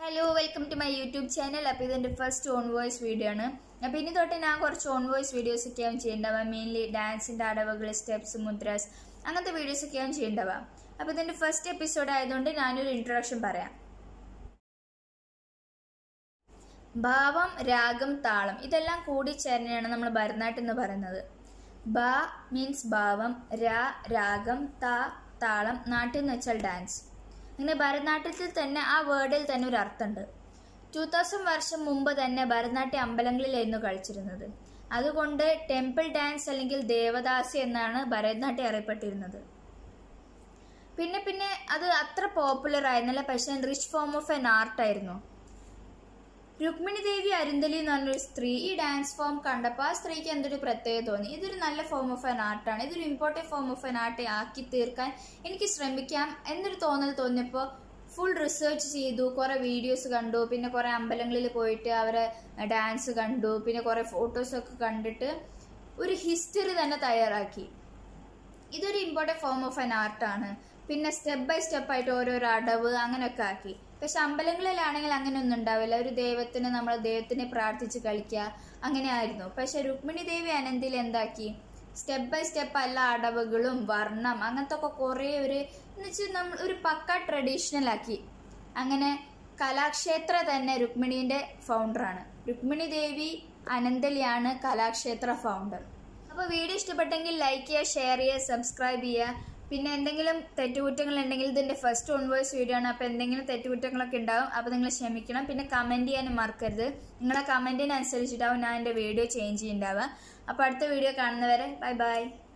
hello welcome to my YouTube channel അപ്പോൾ ഇതെൻ്റെ first on voice video ആണ് അപ്പോൾ ഇനി തൊട്ട് ഞാൻ കുറച്ച് ഓൺ വോയിസ് വീഡിയോസ് ഒക്കെയാണ് ചെയ്യേണ്ടവ മെയിൻലി ഡാൻസിൻ്റെ അടവുകൾ സ്റ്റെപ്സ് മുദ്രാസ് അങ്ങനത്തെ വീഡിയോസ് ഒക്കെയാണ് ചെയ്യേണ്ടവ അപ്പോൾ ഇതിൻ്റെ ഫസ്റ്റ് എപ്പിസോഡ് ആയതുകൊണ്ട് ഞാനൊരു ഇൻട്രൊഡക്ഷൻ പറയാം ഭാവം രാഗം താളം ഇതെല്ലാം കൂടി ചേർന്നതാണ് നമ്മൾ ഭരതനാട്യം എന്ന് പറയുന്നത് ബ മീൻസ് ഭാവം രാ രാഗം ത താളം നാട്യം എന്ന് വെച്ചാൽ ഡാൻസ് അങ്ങനെ ഭരതനാട്യത്തിൽ തന്നെ ആ വേർഡിൽ തന്നെ ഒരു അർത്ഥമുണ്ട് ടൂ തൗസൻഡ് വർഷം മുമ്പ് തന്നെ ഭരതനാട്യം അമ്പലങ്ങളിലായിരുന്നു കളിച്ചിരുന്നത് അതുകൊണ്ട് ടെമ്പിൾ ഡാൻസ് അല്ലെങ്കിൽ ദേവദാസി എന്നാണ് ഭരതനാട്യം അറിയപ്പെട്ടിരുന്നത് പിന്നെ പിന്നെ അത് അത്ര പോപ്പുലർ ആയിരുന്നില്ല പക്ഷേ rich form of an art ആയിരുന്നു രുക്മിണി ദേവി അരുന്തലി എന്ന് പറഞ്ഞൊരു സ്ത്രീ ഈ ഡാൻസ് ഫോം കണ്ടപ്പോൾ ആ സ്ത്രീക്ക് എന്തൊരു പ്രത്യേകത തോന്നി ഇതൊരു നല്ല ഫോം ഓഫ് ആൻ ആർട്ടാണ് ഇതൊരു important form of an art ആക്കി തീർക്കാൻ എനിക്ക് ശ്രമിക്കാം എന്നൊരു തോന്നൽ തോന്നിയപ്പോൾ ഫുൾ റിസർച്ച് ചെയ്തു കുറേ വീഡിയോസ് കണ്ടു പിന്നെ കുറേ അമ്പലങ്ങളിൽ പോയിട്ട് അവരെ ഡാൻസ് കണ്ടു പിന്നെ കുറേ ഫോട്ടോസൊക്കെ കണ്ടിട്ട് ഒരു ഹിസ്റ്ററി തന്നെ തയ്യാറാക്കി ഇതൊരു ഇമ്പോർട്ടൻറ്റ് ഫോം ഓഫ് ആൻ ആർട്ടാണ് പിന്നെ സ്റ്റെപ്പ് ബൈ സ്റ്റെപ്പ് ആയിട്ട് ഓരോരോ അടവ് അങ്ങനെയൊക്കെ ആക്കി പക്ഷെ അമ്പലങ്ങളിലാണെങ്കിൽ അങ്ങനെ ഒന്നും ഉണ്ടാവില്ല ഒരു ദൈവത്തിന് നമ്മൾ ദൈവത്തിനെ പ്രാർത്ഥിച്ച് കളിക്കുക അങ്ങനെ ആയിരുന്നു പക്ഷെ രുക്മിണി ദേവി അനന്തിൽ എന്താക്കി സ്റ്റെപ്പ് ബൈ സ്റ്റെപ്പ് എല്ലാ അടവുകളും വർണ്ണം അങ്ങനത്തെ ഒക്കെ കുറേ ഒരു എന്ന് വെച്ചാൽ നമ്മൾ ഒരു പക്ക ട്രഡീഷണൽ ആക്കി അങ്ങനെ കലാക്ഷേത്ര തന്നെ രുക്മിണീൻ്റെ ഫൗണ്ടറാണ് രുക്മിണി ദേവി അനന്തലിയാണ് കലാക്ഷേത്ര ഫൗണ്ടർ അപ്പോൾ വീഡിയോ ഇഷ്ടപ്പെട്ടെങ്കിൽ ലൈക്ക് ചെയ്യുക ഷെയർ ചെയ്യുക സബ്സ്ക്രൈബ് ചെയ്യുക പിന്നെ എന്തെങ്കിലും തെറ്റുകുറ്റങ്ങൾ ഉണ്ടെങ്കിൽ ഇതിൻ്റെ ഫസ്റ്റ് ഓൺ വോയിസ് വീഡിയോ ആണ് അപ്പോൾ എന്തെങ്കിലും തെറ്റുകുറ്റങ്ങളൊക്കെ ഉണ്ടാവും അപ്പോൾ നിങ്ങൾ ക്ഷമിക്കണം പിന്നെ കമൻറ്റ് ചെയ്യാനും മറക്കരുത് നിങ്ങളെ കമൻറ്റിനനുസരിച്ചിട്ടാവും ഞാൻ എൻ്റെ വീഡിയോ ചേഞ്ച് ചെയ്യുന്നുണ്ടാവുക അപ്പോൾ അടുത്ത വീഡിയോ കാണുന്നവരെ ബൈ ബൈ